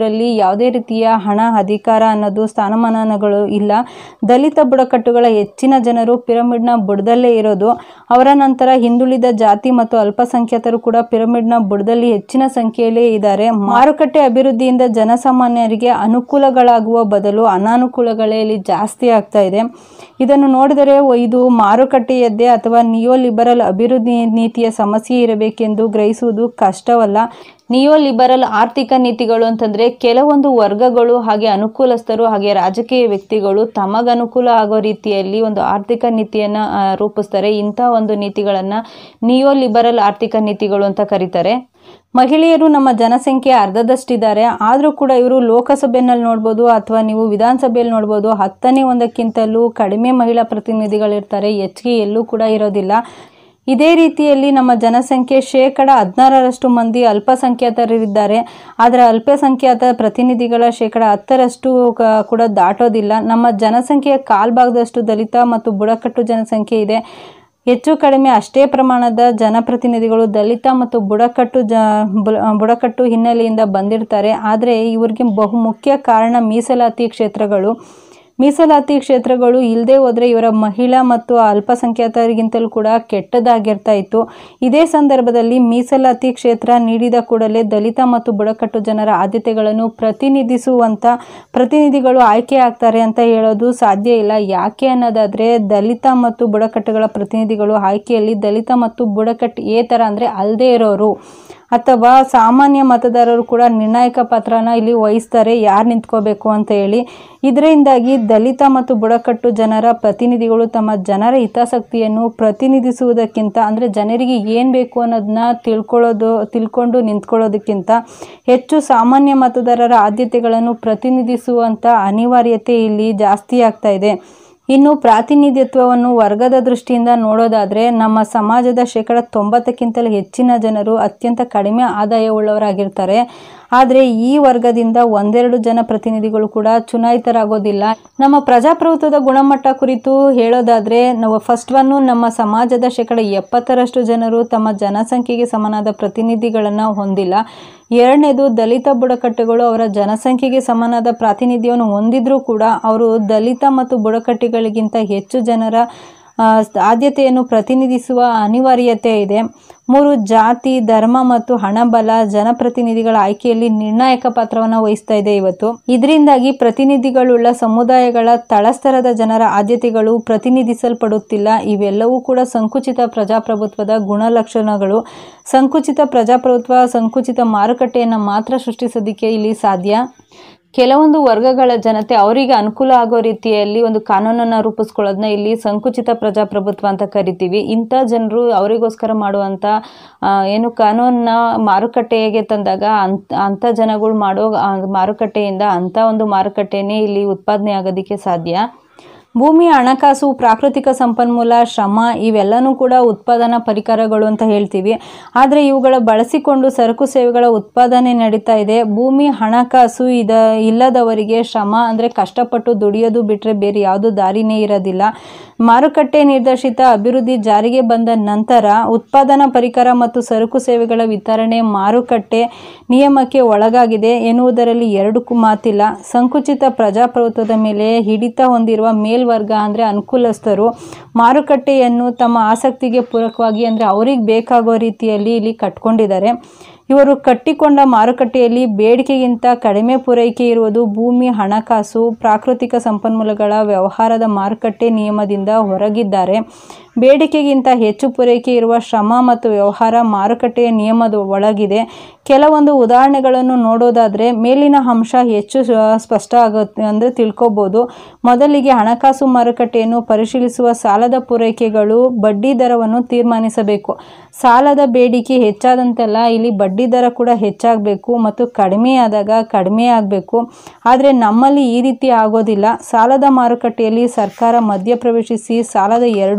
ಇವರಲ್ಲಿ ಯಾವುದೇ ರೀತಿಯ ಹಣ ಅಧಿಕಾರ ಅನ್ನೋದು ಸ್ಥಾನಮಾನಗಳು ಇಲ್ಲ ದಲಿತ ಬುಡಕಟ್ಟುಗಳ ಹೆಚ್ಚಿನ ಜನರು ಪಿರಮಿಡ್ನ ಬುಡದಲ್ಲೇ ಇರೋದು ಅವರ ನಂತರ ಹಿಂದುಳಿದ ಜಾತಿ ಮತ್ತು ಅಲ್ಪಸಂಖ್ಯಾತರು ಕೂಡ ಪಿರಮಿಡ್ನ ಬುಡದಲ್ಲಿ ಹೆಚ್ಚಿನ ಸಂಖ್ಯೆಯಲ್ಲೇ ಇದ್ದಾರೆ ಮಾರುಕಟ್ಟೆ ಅಭಿವೃದ್ಧಿಯಿಂದ ಜನಸಾಮಾನ್ಯರಿಗೆ ಅನುಕೂಲಗಳಾಗುವ ಬದಲು ಅನಾನುಕೂಲಗಳೇ ಇಲ್ಲಿ ಜಾಸ್ತಿ ಆಗ್ತಾ ಇದೆ ಇದನ್ನು ನೋಡಿದರೆ ಇದು ಮಾರುಕಟ್ಟೆಯದ್ದೇ ಅಥವಾ ನಿಯೋ ಲಿಬರಲ್ ಅಭಿವೃದ್ಧಿ ನೀತಿಯ ಸಮಸ್ಯೆ ಇರಬೇಕೆಂದು ಗ್ರಹಿಸುವುದು ಕಷ್ಟವಲ್ಲ ನಿಯೋ ಲಿಬರಲ್ ಆರ್ಥಿಕ ನೀತಿಗಳು ಅಂತಂದ್ರೆ ಕೆಲವೊಂದು ವರ್ಗಗಳು ಹಾಗೆ ಅನುಕೂಲಸ್ಥರು ಹಾಗೆ ರಾಜಕೀಯ ವ್ಯಕ್ತಿಗಳು ತಮಗನುಕೂಲ ಆಗೋ ರೀತಿಯಲ್ಲಿ ಒಂದು ಆರ್ಥಿಕ ನೀತಿಯನ್ನ ಆ, ರೂಪಿಸ್ತಾರೆ ಇಂಥ ಒಂದು ನೀತಿಗಳನ್ನ ನಿಯೋ ಲಿಬರಲ್ ಆರ್ಥಿಕ ನೀತಿಗಳು ಅಂತ ಕರೀತಾರೆ ಮಹಿಳೆಯರು ನಮ್ಮ ಜನಸಂಖ್ಯೆ ಅರ್ಧದಷ್ಟಿದ್ದಾರೆ ಆದರೂ ಕೂಡ ಇವರು ಲೋಕಸಭೆಯಲ್ಲಿ ನೋಡ್ಬೋದು ಅಥವಾ ನೀವು ವಿಧಾನಸಭೆಯಲ್ಲಿ ನೋಡ್ಬೋದು ಹತ್ತನೇ ಒಂದಕ್ಕಿಂತಲೂ ಕಡಿಮೆ ಮಹಿಳಾ ಪ್ರತಿನಿಧಿಗಳಿರ್ತಾರೆ ಹೆಚ್ಚಿಗೆ ಎಲ್ಲೂ ಕೂಡ ಇರೋದಿಲ್ಲ ಇದೇ ರೀತಿಯಲ್ಲಿ ನಮ್ಮ ಜನಸಂಖ್ಯೆ ಶೇಕಡ ಹದಿನಾರರಷ್ಟು ಮಂದಿ ಅಲ್ಪಸಂಖ್ಯಾತರಿದ್ದಾರೆ ಆದರೆ ಅಲ್ಪಸಂಖ್ಯಾತ ಪ್ರತಿನಿಧಿಗಳ ಶೇಕಡ ಹತ್ತರಷ್ಟು ಕ- ಕೂಡ ದಾಟೋದಿಲ್ಲ ನಮ್ಮ ಜನಸಂಖ್ಯೆಯ ಕಾಲ್ಭಾಗದಷ್ಟು ದಲಿತ ಮತ್ತು ಬುಡಕಟ್ಟು ಜನಸಂಖ್ಯೆ ಇದೆ ಹೆಚ್ಚು ಕಡಿಮೆ ಅಷ್ಟೇ ಪ್ರಮಾಣದ ಜನಪ್ರತಿನಿಧಿಗಳು ದಲಿತ ಮತ್ತು ಬುಡಕಟ್ಟು ಜ ಬು- ಬುಡಕಟ್ಟು ಹಿನ್ನೆಲೆಯಿಂದ ಬಂದಿರ್ತಾರೆ ಆದರೆ ಇವ್ರಿಗೆ ಬಹುಮುಖ್ಯ ಕಾರಣ ಮೀಸಲಾತಿ ಕ್ಷೇತ್ರಗಳು ಮೀಸಲಾತಿ ಕ್ಷೇತ್ರಗಳು ಇಲ್ಲದೆ ಹೋದರೆ ಇವರ ಮಹಿಳಾ ಮತ್ತು ಅಲ್ಪಸಂಖ್ಯಾತರಿಗಿಂತಲೂ ಕೂಡ ಕೆಟ್ಟದಾಗಿರ್ತಾ ಇತ್ತು ಇದೇ ಸಂದರ್ಭದಲ್ಲಿ ಮೀಸಲಾತಿ ಕ್ಷೇತ್ರ ನೀಡಿದ ಕೂಡಲೇ ದಲಿತ ಮತ್ತು ಬುಡಕಟ್ಟು ಜನರ ಆದ್ಯತೆಗಳನ್ನು ಪ್ರತಿನಿಧಿಸುವಂಥ ಪ್ರತಿನಿಧಿಗಳು ಆಯ್ಕೆ ಆಗ್ತಾರೆ ಅಂತ ಹೇಳೋದು ಸಾಧ್ಯ ಇಲ್ಲ ಯಾಕೆ ಅನ್ನೋದಾದರೆ ದಲಿತ ಮತ್ತು ಬುಡಕಟ್ಟುಗಳ ಪ್ರತಿನಿಧಿಗಳು ಆಯ್ಕೆಯಲ್ಲಿ ದಲಿತ ಮತ್ತು ಬುಡಕಟ್ಟು ಏತರ ಅಂದರೆ ಅಲ್ಲದೆ ಇರೋರು ಅಥವಾ ಸಾಮಾನ್ಯ ಮತದಾರರು ಕೂಡ ನಿರ್ಣಾಯಕ ಪಾತ್ರನ ಇಲ್ಲಿ ವಹಿಸ್ತಾರೆ ಯಾರು ನಿಂತ್ಕೋಬೇಕು ಅಂತ ಹೇಳಿ ಇದರಿಂದಾಗಿ ದಲಿತ ಮತ್ತು ಬುಡಕಟ್ಟು ಜನರ ಪ್ರತಿನಿಧಿಗಳು ತಮ್ಮ ಜನರ ಹಿತಾಸಕ್ತಿಯನ್ನು ಪ್ರತಿನಿಧಿಸುವುದಕ್ಕಿಂತ ಅಂದರೆ ಜನರಿಗೆ ಏನು ಬೇಕು ಅನ್ನೋದನ್ನ ತಿಳ್ಕೊಳ್ಳೋದು ತಿಳ್ಕೊಂಡು ನಿಂತ್ಕೊಳ್ಳೋದಕ್ಕಿಂತ ಹೆಚ್ಚು ಸಾಮಾನ್ಯ ಮತದಾರರ ಆದ್ಯತೆಗಳನ್ನು ಪ್ರತಿನಿಧಿಸುವಂಥ ಅನಿವಾರ್ಯತೆ ಇಲ್ಲಿ ಜಾಸ್ತಿ ಆಗ್ತಾ ಇದೆ ಇನ್ನು ಪ್ರಾತಿನಿಧ್ಯತ್ವವನ್ನು ವರ್ಗದ ದೃಷ್ಟಿಯಿಂದ ನೋಡೋದಾದರೆ ನಮ್ಮ ಸಮಾಜದ ಶೇಕಡ ತೊಂಬತ್ತಕ್ಕಿಂತಲೂ ಹೆಚ್ಚಿನ ಜನರು ಅತ್ಯಂತ ಕಡಿಮೆ ಆದಾಯವುಳ್ಳವರಾಗಿರ್ತಾರೆ ಆದರೆ ಈ ವರ್ಗದಿಂದ ಒಂದೆರಡು ಜನ ಪ್ರತಿನಿಧಿಗಳು ಕೂಡ ಚುನಾಯಿತರಾಗೋದಿಲ್ಲ ನಮ್ಮ ಪ್ರಜಾಪ್ರಭುತ್ವದ ಗುಣಮಟ್ಟ ಕುರಿತು ಹೇಳೋದಾದರೆ ನಾವು ಫಸ್ಟ್ ಒನ್ನು ನಮ್ಮ ಸಮಾಜದ ಶೇಕಡ ಎಪ್ಪತ್ತರಷ್ಟು ಜನರು ತಮ್ಮ ಜನಸಂಖ್ಯೆಗೆ ಸಮನಾದ ಪ್ರತಿನಿಧಿಗಳನ್ನು ಹೊಂದಿಲ್ಲ ಎರಡನೇದು ದಲಿತ ಬುಡಕಟ್ಟುಗಳು ಅವರ ಜನಸಂಖ್ಯೆಗೆ ಸಮನಾದ ಪ್ರಾತಿನಿಧ್ಯವನ್ನು ಹೊಂದಿದ್ರೂ ಕೂಡ ಅವರು ದಲಿತ ಮತ್ತು ಬುಡಕಟ್ಟುಗಳಿಗಿಂತ ಹೆಚ್ಚು ಜನರ ಆ, ಆದ್ಯತೆಯನ್ನು ಪ್ರತಿನಿಧಿಸುವ ಅನಿವಾರ್ಯತೆ ಇದೆ ಮೂರು ಜಾತಿ ಧರ್ಮ ಮತ್ತು ಹಣಬಲ ಜನಪ್ರತಿನಿಧಿಗಳ ಆಯ್ಕೆಯಲ್ಲಿ ನಿರ್ಣಾಯಕ ಪಾತ್ರವನ್ನು ವಹಿಸ್ತಾ ಇದೆ ಇವತ್ತು ಇದರಿಂದಾಗಿ ಪ್ರತಿನಿಧಿಗಳುಳ್ಳ ಸಮುದಾಯಗಳ ತಳಸ್ತರದ ಜನರ ಆದ್ಯತೆಗಳು ಪ್ರತಿನಿಧಿಸಲ್ಪಡುತ್ತಿಲ್ಲ ಇವೆಲ್ಲವೂ ಕೂಡ ಸಂಕುಚಿತ ಪ್ರಜಾಪ್ರಭುತ್ವದ ಗುಣಲಕ್ಷಣಗಳು ಸಂಕುಚಿತ ಪ್ರಜಾಪ್ರಭುತ್ವ ಸಂಕುಚಿತ ಮಾರುಕಟ್ಟೆಯನ್ನು ಮಾತ್ರ ಸೃಷ್ಟಿಸೋದಕ್ಕೆ ಇಲ್ಲಿ ಸಾಧ್ಯ ಕೆಲವೊಂದು ವರ್ಗಗಳ ಜನತೆ ಅವರಿಗೆ ಅನುಕೂಲ ಆಗೋ ರೀತಿಯಲ್ಲಿ ಒಂದು ಕಾನೂನನ್ನು ರೂಪಿಸ್ಕೊಳ್ಳೋದನ್ನ ಇಲ್ಲಿ ಸಂಕುಚಿತ ಪ್ರಜಾಪ್ರಭುತ್ವ ಅಂತ ಕರಿತೀವಿ ಇಂಥ ಜನರು ಅವರಿಗೋಸ್ಕರ ಮಾಡುವಂಥ ಆ, ಏನು ಕಾನೂನನ್ನ ಮಾರುಕಟ್ಟೆಗೆ ತಂದಾಗ ಅಂಥ ಅಂಥ ಜನಗಳು ಮಾಡೋ ಆ, ಮಾರುಕಟ್ಟೆಯಿಂದ ಅಂಥ ಒಂದು ಮಾರುಕಟ್ಟೆನೇ ಇಲ್ಲಿ ಉತ್ಪಾದನೆ ಆಗೋದಕ್ಕೆ ಸಾಧ್ಯ ಭೂಮಿ ಹಣಕಾಸು ಪ್ರಾಕೃತಿಕ ಸಂಪನ್ಮೂಲ ಶ್ರಮ ಇವೆಲ್ಲನೂ ಕೂಡ ಉತ್ಪಾದನಾ ಪರಿಕರಗಳು ಅಂತ ಹೇಳ್ತೀವಿ ಆದರೆ ಇವುಗಳ ಬಳಸಿಕೊಂಡು ಸರಕು ಸೇವೆಗಳ ಉತ್ಪಾದನೆ ನಡೀತಾ ಇದೆ ಭೂಮಿ ಹಣಕಾಸು ಇದ ಇಲ್ಲದವರಿಗೆ ಶ್ರಮ ಅಂದರೆ ಕಷ್ಟಪಟ್ಟು ದುಡಿಯೋದು ಬಿಟ್ಟರೆ ಬೇರೆ ಯಾವುದು ದಾರಿನೇ ಇರೋದಿಲ್ಲ ಮಾರುಕಟ್ಟೆ ನಿರ್ದೇಶಿತ ಅಭಿವೃದ್ಧಿ ಜಾರಿಗೆ ಬಂದ ನಂತರ ಉತ್ಪಾದನಾ ಪರಿಕರ ಮತ್ತು ಸರಕು ಸೇವೆಗಳ ವಿತರಣೆ ಮಾರುಕಟ್ಟೆ ನಿಯಮಕ್ಕೆ ಒಳಗಾಗಿದೆ ಎನ್ನುವುದರಲ್ಲಿ ಎರಡಕ್ಕೂ ಮಾತಿಲ್ಲ ಸಂಕುಚಿತ ಪ್ರಜಾಪ್ರಭುತ್ವದ ಮೇಲೆ ಹಿಡಿತ ಹೊಂದಿರುವ ಮೇಲ್ವರ್ಗ ಅಂದರೆ ಅನುಕೂಲಸ್ಥರು ಮಾರುಕಟ್ಟೆಯನ್ನು ತಮ್ಮ ಆಸಕ್ತಿಗೆ ಪೂರಕವಾಗಿ ಅಂದರೆ ಅವ್ರಿಗೆ ಬೇಕಾಗೋ ರೀತಿಯಲ್ಲಿ ಇಲ್ಲಿ ಕಟ್ಕೊಂಡಿದ್ದಾರೆ ಇವರು ಕಟ್ಟಿಕೊಂಡ ಮಾರುಕಟ್ಟೆಯಲ್ಲಿ ಬೇಡಿಕೆಗಿಂತ ಕಡಿಮೆ ಪೂರೈಕೆ ಇರುವುದು ಭೂಮಿ ಹಣಕಾಸು ಪ್ರಾಕೃತಿಕ ಸಂಪನ್ಮೂಲಗಳ ವ್ಯವಹಾರದ ಮಾರುಕಟ್ಟೆ ನಿಯಮದಿಂದ ಹೊರಗಿದ್ದಾರೆ ಬೇಡಿಕೆಗಿಂತ ಹೆಚ್ಚು ಪೂರೈಕೆ ಇರುವ ಶ್ರಮ ಮತ್ತು ವ್ಯವಹಾರ ಮಾರುಕಟ್ಟೆಯ ನಿಯಮದ ಒಳಗಿದೆ ಕೆಲವೊಂದು ಉದಾಹರಣೆಗಳನ್ನು ನೋಡೋದಾದರೆ ಮೇಲಿನ ಅಂಶ ಹೆಚ್ಚು ಸ- ಸ್ಪಷ್ಟ ಆಗುತ್ತೆ ಅಂದರೆ ತಿಳ್ಕೊಬೋದು ಮೊದಲಿಗೆ ಹಣಕಾಸು ಮಾರುಕಟ್ಟೆಯನ್ನು ಪರಿಶೀಲಿಸುವ ಸಾಲದ ಪೂರೈಕೆಗಳು ಬಡ್ಡಿ ದರವನ್ನು ತೀರ್ಮಾನಿಸಬೇಕು ಸಾಲದ ಬೇಡಿಕೆ ಹೆಚ್ಚಾದಂತೆಲ್ಲ ಇಲ್ಲಿ ಬಡ್ಡಿ ದರ ಕೂಡ ಹೆಚ್ಚಾಗಬೇಕು ಮತ್ತು ಕಡಿಮೆಯಾದಾಗ ಕಡಿಮೆ ಆಗಬೇಕು ಆದರೆ ನಮ್ಮಲ್ಲಿ ಈ ರೀತಿ ಆಗೋದಿಲ್ಲ ಸಾಲದ ಮಾರುಕಟ್ಟೆಯಲ್ಲಿ ಸರ್ಕಾರ ಮಧ್ಯಪ್ರವೇಶಿಸಿ ಸಾಲದ ಎರಡೂ ಮಾರುಕಟ್ಟೆ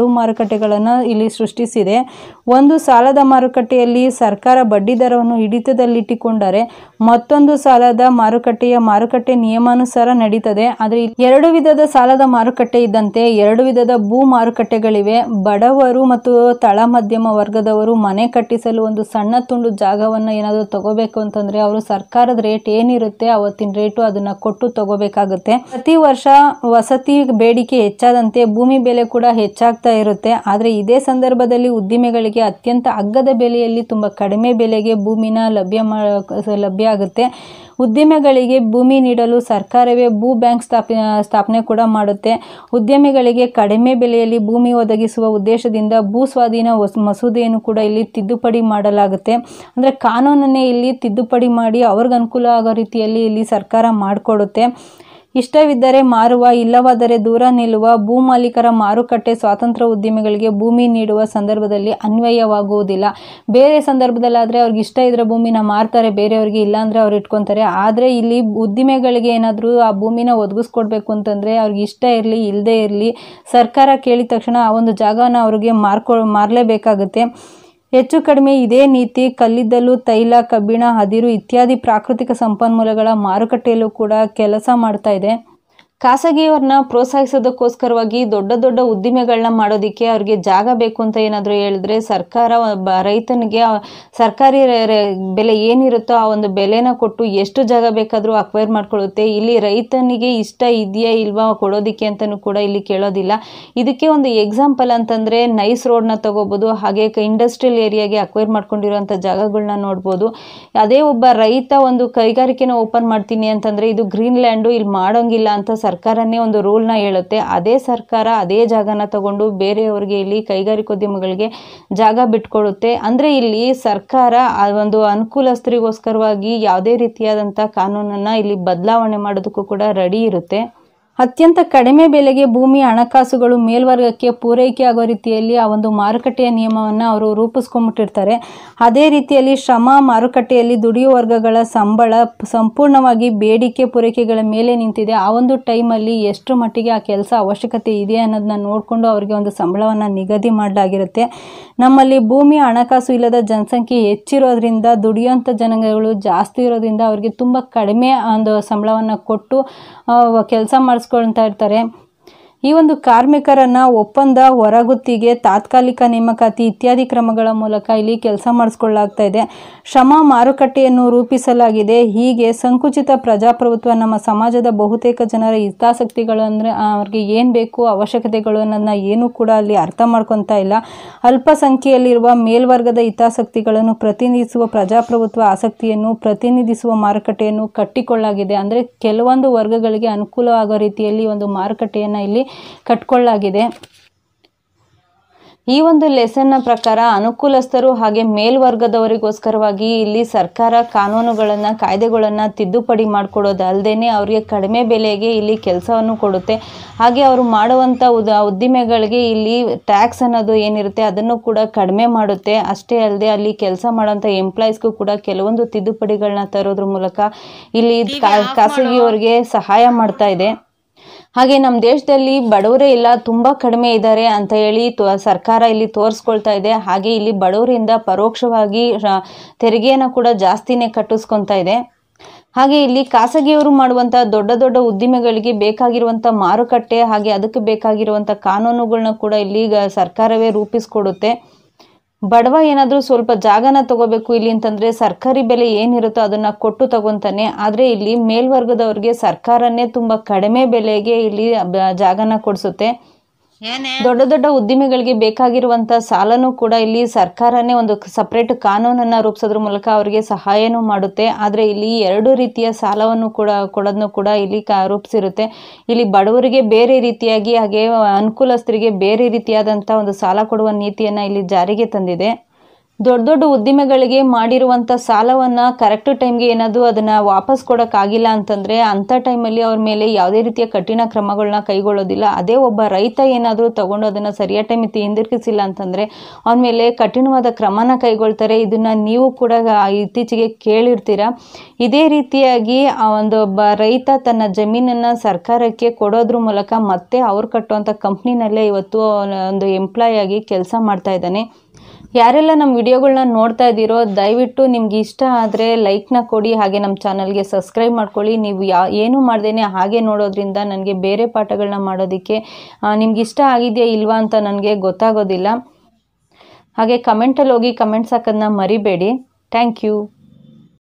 ಮಾರುಕಟ್ಟೆಗಳನ್ನು ಇಲ್ಲಿ ಸೃಷ್ಟಿಸಿದೆ ಒಂದು ಸಾಲದ ಮಾರುಕಟ್ಟೆಯಲ್ಲಿ ಸರ್ಕಾರ ಬಡ್ಡಿ ದರವನ್ನು ಹಿಡಿತದಲ್ಲಿಟ್ಟುಕೊಂಡರೆ ಮತ್ತೊಂದು ಸಾಲದ ಮಾರುಕಟ್ಟೆಯ ಮಾರುಕಟ್ಟೆ ನಿಯಮಾನುಸಾರ ನಡೀತದೆ ಆದರೆ ಇಲ್ಲಿ ಎರಡು ವಿಧದ ಸಾಲದ ಮಾರುಕಟ್ಟೆ ಇದ್ದಂತೆ ಎರಡು ವಿಧದ ಭೂ ಮಾರುಕಟ್ಟೆಗಳಿವೆ ಬಡವರು ಮತ್ತು ತಳ ಮಧ್ಯಮ ವರ್ಗದವರು ಮನೆ ಕಟ್ಟಿಸಲು ಒಂದು ಸಣ್ಣ ತುಂಡು ಜಾಗವನ್ನು ಏನಾದರೂ ತಗೋಬೇಕು ಅಂತಂದ್ರೆ ಅವರು ಸರ್ಕಾರದ ರೇಟ್ ಏನಿರುತ್ತೆ ಅವತ್ತಿನ ರೇಟು ಅದನ್ನ ಕೊಟ್ಟು ತಗೋಬೇಕಾಗುತ್ತೆ ಪ್ರತಿ ವರ್ಷ ವಸತಿ ಬೇಡಿಕೆ ಹೆಚ್ಚಾದಂತೆ ಭೂಮಿ ಬೆಲೆ ಕೂಡ ಹೆಚ್ಚಾಗ್ತಾ ಇರುತ್ತೆ ಆದರೆ ಇದೇ ಸಂದರ್ಭದಲ್ಲಿ ಉದ್ದಿಮೆಗಳಿಗೆ ಅತ್ಯಂತ ಅಗ್ಗದ ಬೆಲೆಯಲ್ಲಿ ತುಂಬ ಕಡಿಮೆ ಬೆಲೆಗೆ ಭೂಮಿನ ಲಭ್ಯ ಮಾ ಲಭ್ಯ ಆಗುತ್ತೆ ಉದ್ಯಮಿಗಳಿಗೆ ಭೂಮಿ ನೀಡಲು ಸರ್ಕಾರವೇ ಭೂ ಬ್ಯಾಂಕ್ ಸ್ಥಾಪನೆ ಸ್ಥಾಪನೆ ಕೂಡ ಮಾಡುತ್ತೆ ಉದ್ಯಮಿಗಳಿಗೆ ಕಡಿಮೆ ಬೆಲೆಯಲ್ಲಿ ಭೂಮಿ ಒದಗಿಸುವ ಉದ್ದೇಶದಿಂದ ಭೂ ಸ್ವಾಧೀನ ವಸ್- ಮಸೂದೆಯನ್ನು ಕೂಡ ಇಲ್ಲಿ ತಿದ್ದುಪಡಿ ಮಾಡಲಾಗುತ್ತೆ ಅಂದರೆ ಕಾನೂನನ್ನೇ ಇಲ್ಲಿ ತಿದ್ದುಪಡಿ ಮಾಡಿ ಅವ್ರಿಗೆ ಅನುಕೂಲ ಆಗೋ ರೀತಿಯಲ್ಲಿ ಇಲ್ಲಿ ಸರ್ಕಾರ ಮಾಡಿಕೊಡುತ್ತೆ ಇಷ್ಟವಿದ್ದರೆ ಮಾರುವ ಇಲ್ಲವಾದರೆ ದೂರ ನಿಲ್ಲುವ ಭೂ ಮಾಲೀಕರ ಮಾರುಕಟ್ಟೆ ಸ್ವಾತಂತ್ರ್ಯ ಉದ್ಯಮಿಗಳಿಗೆ ಭೂಮಿ ನೀಡುವ ಸಂದರ್ಭದಲ್ಲಿ ಅನ್ವಯವಾಗುವುದಿಲ್ಲ ಬೇರೆ ಸಂದರ್ಭದಲ್ಲಾದರೆ ಅವ್ರಿಗೆ ಇಷ್ಟ ಇದ್ರೆ ಭೂಮಿನ ಮಾರ್ತಾರೆ ಬೇರೆಯವ್ರಿಗೆ ಇಲ್ಲ ಅಂದರೆ ಅವ್ರು ಇಟ್ಕೊತಾರೆ ಆದರೆ ಇಲ್ಲಿ ಉದ್ದಿಮೆಗಳಿಗೆ ಏನಾದರೂ ಆ ಭೂಮಿನ ಒದಗಿಸ್ಕೊಡ್ಬೇಕು ಅಂತಂದರೆ ಅವ್ರಿಗೆ ಇಷ್ಟ ಇರಲಿ ಇಲ್ಲದೇ ಇರಲಿ ಸರ್ಕಾರ ಕೇಳಿದ ತಕ್ಷಣ ಆ ಒಂದು ಜಾಗನ ಅವ್ರಿಗೆ ಮಾರ್ಕೊ ಮಾರಲೇಬೇಕಾಗುತ್ತೆ ಹೆಚ್ಚು ಕಡಿಮೆ ಇದೇ ನೀತಿ ಕಲ್ಲಿದ್ದಲು ತೈಲ ಕಬ್ಬಿಣ ಅದಿರು ಇತ್ಯಾದಿ ಪ್ರಾಕೃತಿಕ ಸಂಪನ್ಮೂಲಗಳ ಮಾರುಕಟ್ಟೆಯಲ್ಲೂ ಕೂಡ ಕೆಲಸ ಮಾಡ್ತಾ ಇದೆ ಖಾಸಗಿಯವ್ರನ್ನ ಪ್ರೋತ್ಸಾಹಿಸೋದಕ್ಕೋಸ್ಕರವಾಗಿ ದೊಡ್ಡ ದೊಡ್ಡ ಉದ್ದಿಮೆಗಳನ್ನ ಮಾಡೋದಕ್ಕೆ ಅವ್ರಿಗೆ ಜಾಗ ಬೇಕು ಅಂತ ಏನಾದರೂ ಹೇಳಿದ್ರೆ ಸರ್ಕಾರ ಒಬ್ಬ ರೈತನಿಗೆ ಆ ಸರ್ಕಾರಿ ರೆ- ರೆ- ಬೆಲೆ ಏನಿರುತ್ತೋ ಆ ಒಂದು ಬೆಲೆನ ಕೊಟ್ಟು ಎಷ್ಟು ಜಾಗ ಬೇಕಾದರೂ ಅಕ್ವೈರ್ ಮಾಡ್ಕೊಳ್ಳುತ್ತೆ ಇಲ್ಲಿ ರೈತನಿಗೆ ಇಷ್ಟ ಇದೆಯಾ ಇಲ್ವಾ ಕೊಡೋದಕ್ಕೆ ಅಂತಲೂ ಕೂಡ ಇಲ್ಲಿ ಕೇಳೋದಿಲ್ಲ ಇದಕ್ಕೆ ಒಂದು ಎಕ್ಸಾಂಪಲ್ ಅಂತಂದರೆ ನೈಸ್ ರೋಡ್ನ ತಗೋಬೋದು ಹಾಗೆ ಇಂಡಸ್ಟ್ರಿಯಲ್ ಏರಿಯಾಗೆ ಅಕ್ವೈರ್ ಮಾಡ್ಕೊಂಡಿರೋಂಥ ಜಾಗಗಳನ್ನ ನೋಡ್ಬೋದು ಅದೇ ಒಬ್ಬ ರೈತ ಒಂದು ಕೈಗಾರಿಕೆನ ಓಪನ್ ಮಾಡ್ತೀನಿ ಅಂತಂದರೆ ಇದು ಗ್ರೀನ್ ಲ್ಯಾಂಡು ಇಲ್ಲಿ ಮಾಡೋಂಗಿಲ್ಲ ಅಂತ ಸರ್ಕಾರನೇ ಒಂದು ರೂಲ್ನ ಹೇಳುತ್ತೆ ಅದೇ ಸರ್ಕಾರ ಅದೇ ಜಾಗನ ತಗೊಂಡು ಬೇರೆಯವ್ರಿಗೆ ಇಲ್ಲಿ ಕೈಗಾರಿಕೋದ್ಯಮಗಳಿಗೆ ಜಾಗ ಬಿಟ್ಕೊಡುತ್ತೆ ಅಂದರೆ ಇಲ್ಲಿ ಸರ್ಕಾರ ಆ ಒಂದು ಅನುಕೂಲಸ್ಥರಿಗೋಸ್ಕರವಾಗಿ ಯಾವುದೇ ರೀತಿಯಾದಂಥ ಕಾನೂನನ್ನು ಇಲ್ಲಿ ಬದಲಾವಣೆ ಮಾಡೋದಕ್ಕೂ ಕೂಡ ರೆಡಿ ಇರುತ್ತೆ ಅತ್ಯಂತ ಕಡಿಮೆ ಬೆಲೆಗೆ ಭೂಮಿ ಹಣಕಾಸುಗಳು ಮೇಲ್ವರ್ಗಕ್ಕೆ ಪೂರೈಕೆ ಆಗೋ ರೀತಿಯಲ್ಲಿ ಆ ಒಂದು ಮಾರುಕಟ್ಟೆಯ ನಿಯಮವನ್ನು ಅವರು ರೂಪಿಸ್ಕೊಂಡ್ಬಿಟ್ಟಿರ್ತಾರೆ ಅದೇ ರೀತಿಯಲ್ಲಿ ಶ್ರಮ ಮಾರುಕಟ್ಟೆಯಲ್ಲಿ ದುಡಿಯುವ ವರ್ಗಗಳ ಸಂಬಳ ಪ್- ಸಂಪೂರ್ಣವಾಗಿ ಬೇಡಿಕೆ ಪೂರೈಕೆಗಳ ಮೇಲೆ ನಿಂತಿದೆ ಆ ಒಂದು ಟೈಮಲ್ಲಿ ಎಷ್ಟು ಮಟ್ಟಿಗೆ ಆ ಕೆಲಸ ಅವಶ್ಯಕತೆ ಇದೆ ಅನ್ನೋದನ್ನ ನೋಡಿಕೊಂಡು ಅವರಿಗೆ ಒಂದು ಸಂಬಳವನ್ನು ನಿಗದಿ ಮಾಡಲಾಗಿರುತ್ತೆ ನಮ್ಮಲ್ಲಿ ಭೂಮಿ ಹಣಕಾಸು ಇಲ್ಲದ ಜನಸಂಖ್ಯೆ ಹೆಚ್ಚಿರೋದ್ರಿಂದ ದುಡಿಯೋಂಥ ಜನಾಂಗಗಳು ಜಾಸ್ತಿ ಇರೋದ್ರಿಂದ ಅವರಿಗೆ ತುಂಬ ಕಡಿಮೆ ಒಂದು ಸಂಬಳವನ್ನು ಕೊಟ್ಟು ಕೆಲಸ ಮಾಡಿಸ್ಕೊಳ್ತಾ ಇರ್ತಾರೆ ಈ ಒಂದು ಕಾರ್ಮಿಕರನ್ನ ಒಪ್ಪಂದ ಹೊರಗುತ್ತಿಗೆ ತಾತ್ಕಾಲಿಕ ನೇಮಕಾತಿ ಇತ್ಯಾದಿ ಕ್ರಮಗಳ ಮೂಲಕ ಇಲ್ಲಿ ಕೆಲಸ ಮಾಡಿಸ್ಕೊಳ್ಳಾಗ್ತಾ ಇದೆ ಶ್ರಮ ಮಾರುಕಟ್ಟೆಯನ್ನು ರೂಪಿಸಲಾಗಿದೆ ಹೀಗೆ ಸಂಕುಚಿತ ಪ್ರಜಾಪ್ರಭುತ್ವ ನಮ್ಮ ಸಮಾಜದ ಬಹುತೇಕ ಜನರ ಹಿತಾಸಕ್ತಿಗಳು ಅಂದರೆ ಅವ್ರಿಗೆ ಏನು ಬೇಕು ಅವಶ್ಯಕತೆಗಳು ಅನ್ನೋದನ್ನ ಏನೂ ಕೂಡ ಅಲ್ಲಿ ಅರ್ಥ ಮಾಡ್ಕೊತಾ ಇಲ್ಲ ಅಲ್ಪಸಂಖ್ಯೆಯಲ್ಲಿರುವ ಮೇಲ್ವರ್ಗದ ಹಿತಾಸಕ್ತಿಗಳನ್ನು ಪ್ರತಿನಿಧಿಸುವ ಪ್ರಜಾಪ್ರಭುತ್ವ ಆಸಕ್ತಿಯನ್ನು ಪ್ರತಿನಿಧಿಸುವ ಮಾರುಕಟ್ಟೆಯನ್ನು ಕಟ್ಟಿಕೊಳ್ಳಾಗಿದೆ ಅಂದರೆ ಕೆಲವೊಂದು ವರ್ಗಗಳಿಗೆ ಅನುಕೂಲ ಆಗೋ ರೀತಿಯಲ್ಲಿ ಒಂದು ಮಾರುಕಟ್ಟೆಯನ್ನು ಇಲ್ಲಿ ಕಟ್ಕೊಳ್ಳಾಗಿದೆ ಈ ಒಂದು ಲೆಸನ್ನ ಪ್ರಕಾರ ಅನುಕೂಲಸ್ಥರು ಹಾಗೆ ಮೇಲ್ವರ್ಗದವರಿಗೋಸ್ಕರವಾಗಿ ಇಲ್ಲಿ ಸರ್ಕಾರ ಕಾನೂನುಗಳನ್ನು ಕಾಯ್ದೆಗಳನ್ನು ತಿದ್ದುಪಡಿ ಮಾಡಿಕೊಡೋದಲ್ಲದೆ ಅವರಿಗೆ ಕಡಿಮೆ ಬೆಲೆಗೆ ಇಲ್ಲಿ ಕೆಲಸವನ್ನು ಕೊಡುತ್ತೆ ಹಾಗೆ ಅವರು ಮಾಡುವಂಥ ಉದ ಉದ್ದಿಮೆಗಳಿಗೆ ಇಲ್ಲಿ ಟ್ಯಾಕ್ಸ್ ಅನ್ನೋದು ಏನಿರುತ್ತೆ ಅದನ್ನು ಕೂಡ ಕಡಿಮೆ ಮಾಡುತ್ತೆ ಅಷ್ಟೇ ಅಲ್ಲದೆ ಅಲ್ಲಿ ಕೆಲಸ ಮಾಡೋಂಥ ಎಂಪ್ಲಾಯೀಸ್ಗೂ ಕೂಡ ಕೆಲವೊಂದು ತಿದ್ದುಪಡಿಗಳನ್ನ ತರೋದ್ರ ಮೂಲಕ ಇಲ್ಲಿ ಖಾ- ಖಾಸಗಿಯವರಿಗೆ ಸಹಾಯ ಮಾಡ್ತಾ ಇದೆ ಹಾಗೆ ನಮ್ಮ ದೇಶದಲ್ಲಿ ಬಡವರೇ ಇಲ್ಲ ತುಂಬ ಕಡಿಮೆ ಇದ್ದಾರೆ ಅಂತ ಹೇಳಿ ತೋ- ಸರ್ಕಾರ ಇಲ್ಲಿ ತೋರಿಸ್ಕೊಳ್ತಾ ಇದೆ ಹಾಗೆ ಇಲ್ಲಿ ಬಡವರಿಂದ ಪರೋಕ್ಷವಾಗಿ ರ- ತೆರಿಗೆಯನ್ನು ಕೂಡ ಜಾಸ್ತಿನೇ ಕಟ್ಟಿಸ್ಕೊತಾ ಇದೆ ಹಾಗೆ ಇಲ್ಲಿ ಖಾಸಗಿಯವರು ಮಾಡುವಂಥ ದೊಡ್ಡ ದೊಡ್ಡ ಉದ್ದಿಮೆಗಳಿಗೆ ಬೇಕಾಗಿರುವಂಥ ಮಾರುಕಟ್ಟೆ ಹಾಗೆ ಅದಕ್ಕೆ ಬೇಕಾಗಿರುವಂಥ ಕಾನೂನುಗಳನ್ನ ಕೂಡ ಇಲ್ಲಿ ಈಗ ಸರ್ಕಾರವೇ ರೂಪಿಸ್ಕೊಡುತ್ತೆ ಬಡವ ಏನಾದರೂ ಸ್ವಲ್ಪ ಜಾಗನ ತಗೋಬೇಕು ಇಲ್ಲಿ ಅಂತಂದ್ರೆ ಸರ್ಕಾರಿ ಬೆಲೆ ಏನಿರುತ್ತೋ ಅದನ್ನ ಕೊಟ್ಟು ತಗೊಂತಾನೆ ಆದರೆ ಇಲ್ಲಿ ಮೇಲ್ವರ್ಗದವ್ರಿಗೆ ಸರ್ಕಾರನೇ ತುಂಬ ಕಡಿಮೆ ಬೆಲೆಗೆ ಇಲ್ಲಿ ಬ- ಜಾಗನ ಕೊಡಿಸುತ್ತೆ ದೊಡ್ಡ ದೊಡ್ಡ ಉದ್ದಿಮೆಗಳಿಗೆ ಬೇಕಾಗಿರುವಂತ ಸಾಲನೂ ಕೂಡ ಇಲ್ಲಿ ಸರ್ಕಾರನೇ ಒಂದು ಸಪರೇಟ್ ಕಾನೂನನ್ನ ರೂಪಿಸೋದ್ರ ಮೂಲಕ ಅವರಿಗೆ ಸಹಾಯನೂ ಮಾಡುತ್ತೆ ಆದ್ರೆ ಇಲ್ಲಿ ಎರಡು ರೀತಿಯ ಸಾಲವನ್ನು ಕೂಡ ಕೊಡೋದನ್ನು ಕೂಡ ಇಲ್ಲಿ ಕಾ ರೂಪಿಸಿರುತ್ತೆ ಇಲ್ಲಿ ಬಡವರಿಗೆ ಬೇರೆ ರೀತಿಯಾಗಿ ಹಾಗೆ ಅನುಕೂಲಸ್ಥರಿಗೆ ಬೇರೆ ರೀತಿಯಾದಂಥ ಒಂದು ಸಾಲ ಕೊಡುವ ನೀತಿಯನ್ನ ಇಲ್ಲಿ ಜಾರಿಗೆ ತಂದಿದೆ ದೊಡ್ಡ ದೊಡ್ಡ ಉದ್ದಿಮೆಗಳಿಗೆ ಮಾಡಿರುವಂಥ ಸಾಲವನ್ನು ಕರೆಕ್ಟ್ ಟೈಮ್ಗೆ ಏನಾದರೂ ಅದನ್ನು ವಾಪಸ್ ಕೊಡೋಕ್ಕಾಗಿಲ್ಲ ಅಂತಂದರೆ ಅಂಥ ಟೈಮಲ್ಲಿ ಅವ್ರ ಮೇಲೆ ಯಾವುದೇ ರೀತಿಯ ಕಠಿಣ ಕ್ರಮಗಳನ್ನ ಕೈಗೊಳ್ಳೋದಿಲ್ಲ ಅದೇ ಒಬ್ಬ ರೈತ ಏನಾದರೂ ತಗೊಂಡು ಅದನ್ನು ಸರಿಯಾದ ಟೈಮಿಗೆ ಹಿಂದಿರುಗಿಸಿಲ್ಲ ಅಂತಂದರೆ ಅವನ ಮೇಲೆ ಕಠಿಣವಾದ ಕ್ರಮನ ಕೈಗೊಳ್ತಾರೆ ಇದನ್ನು ನೀವು ಕೂಡ ಇತ್ತೀಚೆಗೆ ಕೇಳಿರ್ತೀರ ಇದೇ ರೀತಿಯಾಗಿ ಆ ಒಂದು ಒಬ್ಬ ರೈತ ತನ್ನ ಜಮೀನನ್ನು ಸರ್ಕಾರಕ್ಕೆ ಕೊಡೋದ್ರ ಮೂಲಕ ಮತ್ತೆ ಅವ್ರು ಕಟ್ಟುವಂಥ ಕಂಪ್ನಿನಲ್ಲೇ ಇವತ್ತು ಅವನ ಒಂದು ಎಂಪ್ಲಾಯ್ ಆಗಿ ಕೆಲಸ ಮಾಡ್ತಾ ಇದ್ದಾನೆ ಯಾರೆಲ್ಲ ನಮ್ಮ ವಿಡಿಯೋಗಳನ್ನ ನೋಡ್ತಾ ಇದ್ದೀರೋ ದಯವಿಟ್ಟು ನಿಮ್ಗೆ ಇಷ್ಟ ಆದರೆ ಲೈಕ್ನ ಕೊಡಿ ಹಾಗೆ ನಮ್ಮ ಚಾನಲ್ಗೆ ಸಬ್ಸ್ಕ್ರೈಬ್ ಮಾಡ್ಕೊಳ್ಳಿ ನೀವು ಯಾ ಏನೂ ಮಾಡ್ದೇನೆ ಹಾಗೆ ನೋಡೋದ್ರಿಂದ ನನಗೆ ಬೇರೆ ಪಾಠಗಳನ್ನ ಮಾಡೋದಕ್ಕೆ ನಿಮ್ಗೆ ಇಷ್ಟ ಆಗಿದೆಯಾ ಇಲ್ವಾ ಅಂತ ನನಗೆ ಗೊತ್ತಾಗೋದಿಲ್ಲ ಹಾಗೆ ಕಮೆಂಟಲ್ಲಿ ಹೋಗಿ ಕಮೆಂಟ್ಸ್ ಹಾಕೋದನ್ನ ಮರಿಬೇಡಿ ಥ್ಯಾಂಕ್ ಯು